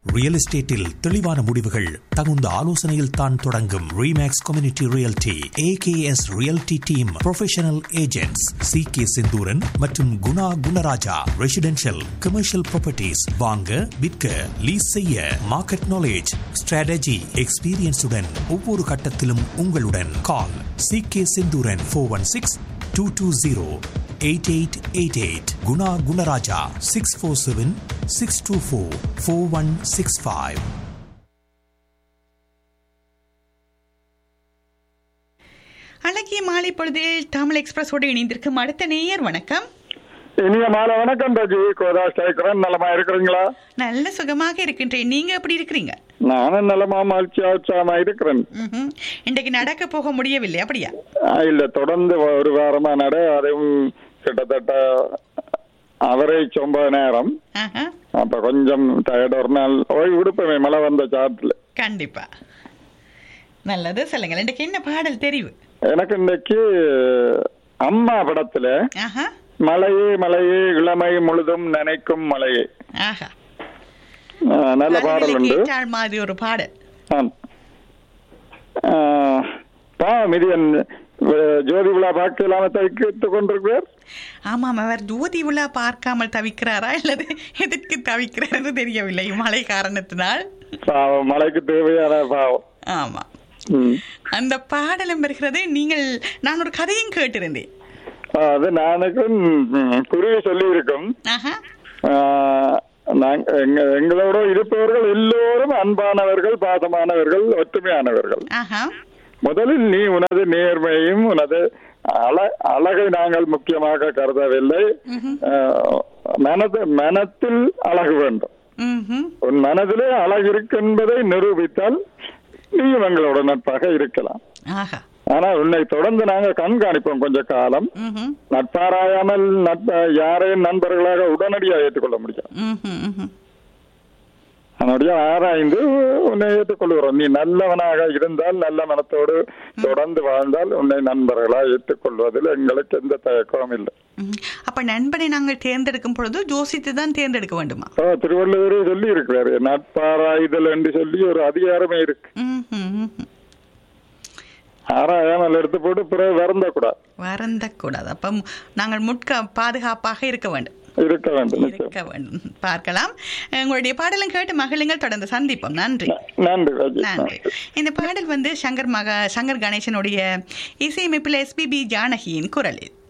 Real எஸ்டேட்டில் தெளிவான முடிவுகள் தகுந்த ஆலோசனையில் தான் தொடங்கும் Remax community realty AKS realty team professional agents C K Senthooran மற்றும் Guna Gunaraja residential commercial properties வாங்க விற்க லீஸ் செய்ய மார்க்கெட் நாலேஜ் ஸ்ட்ராட்டஜி எக்ஸ்பீரியன்ஸுடன் ஒவ்வொரு கட்டத்திலும் உங்களுடன் call C K Senthuran four one six two two zero eight eight eight eight Guna Gunaraja six four seven six two four four one six five அழகிய மாலை பொழுதில் தமிழ் எக்ஸ்பிரஸோடு இணைந்திருக்கும் அடுத்த நேயர் வணக்கம் இனிய மாலை வணக்கம் ரஜி கோதா கேட்கிறேன் நலமா இருக்கிறீங்களா நல்ல சுகமாக இருக்கின்றேன் நீங்க எப்படி இருக்கிறீங்க நானும் நலமா மகிழ்ச்சியா உற்சாகமா இருக்கிறேன் ம்ஹும். இன்றைக்கு நடக்க போக முடியவில்லை அப்படியா ஆ, இல்ல தொடர்ந்து ஒரு வாரமா நட அதுவும் கிட்டத்தட்ட அவரை ஒன்பது நேரம் ஆஹா. அப்ப கொஞ்சம் டயர்ட் ஒரு நாள் ஓய்வு விடுப்பமே மழை வந்த சாட்டுல கண்டிப்பா நல்லது சொல்லுங்கள் இன்றைக்கு என்ன பாடல் தெரிவு எனக்கு இன்னைக்கு அம்மா படத்துல ஆஹா மலையே மலையே இளமை முழுதும் நினைக்கும் மலையே ஆஹா ஆ, நல்ல பாடல் மனதில் உண்டு கேட்டால் மாதிரி ஒரு பாடல் ஆம். ஆ, பாவம் இது என் அஹ், ஜோதி விழா பார்க்க இல்லாம தவித்துக் கொண்டிருக்கிறார் ஆமாம் அவர் ஜோதி விழா பார்க்காமல் தவிக்கிறாரா அல்லது எதற்கு தவிக்கிறாரு தெரியவில்லை மழை காரணத்தினால் பாவம் மலைக்கு தேவையான பாவம் ஆமா ம். அந்த பாடலும் வருகிறது நீங்கள் நான் ஒரு கதையும் கேட்டிருந்தேன் அது நானுக்கு ம், குருவி சொல்லி இருக்கும் ஆஹா நாங்க எங்க- எங்களோட இருப்பவர்கள் எல்லோரும் அன்பானவர்கள் பாசமானவர்கள் ஒற்றுமையானவர்கள் ஆஹா முதலில் நீ உனது நேர்மையும் உனது அழ அழகை நாங்கள் முக்கியமாக கருதவில்லை அஹ், மனது மனத்தில் அழகு வேண்டும் ம்ஹும். உன் மனதிலே அழகு இருக்கு என்பதை நிரூபித்தால் நீயும் எங்களோட நட்பாக இருக்கலாம் ஆஹா ஆனா உன்னை தொடர்ந்து நாங்க கண்காணிப்போம் கொஞ்ச காலம் ம்ஹும். நட்பாராயாமல் நட்ப யாரையும் நண்பர்களாக உடனடியாக ஏற்றுக்கொள்ள முடியும் ம்ஹும், ம்ஹும். அதனுடைய ஆராய்ந்து உன்னை ஏற்றுக்கொள்கிறோம் நீ நல்லவனாக இருந்தால் நல்ல மனத்தோடு தொடர்ந்து வாழ்ந்தால் உன்னை நண்பர்களாக ஏற்றுக்கொள்வதில் எங்களுக்கு எந்த தயக்கமும் இல்லை ம்ஹும். அப்ப நண்பனை நாங்கள் தேர்ந்தெடுக்கும் பொழுது யோசித்து தான் தேர்ந்தெடுக்க வேண்டுமா ஓ, திருவள்ளுவரே சொல்லி இருக்கிறாரு நட்பாராய்தல் என்று சொல்லி ஒரு அதிகாரமே இருக்கு ம்ஹும், ம்ஹும். ஆராயாமல் எடுத்து போட்டு பிறகு வருந்த கூடாது வருந்தக்கூடாது அப்ப மு- நாங்கள் முட்க பாதுகாப்பாக இருக்க வேண்டும் இருக்க வேண்டும் நிச்சயம் இருக்க வேண்டும் பார்க்கலாம் உங்களுடைய பாடலும் கேட்டு மகிழுங்கள் தொடர்ந்து சந்திப்போம் நன்றி நன்றி ராஜி நன்றி இந்த பாடல் வந்து சங்கர் மகா சங்கர் கணேசனுடைய இசையமைப்பில் எஸ்பிபி ஜானகியின் குரலில்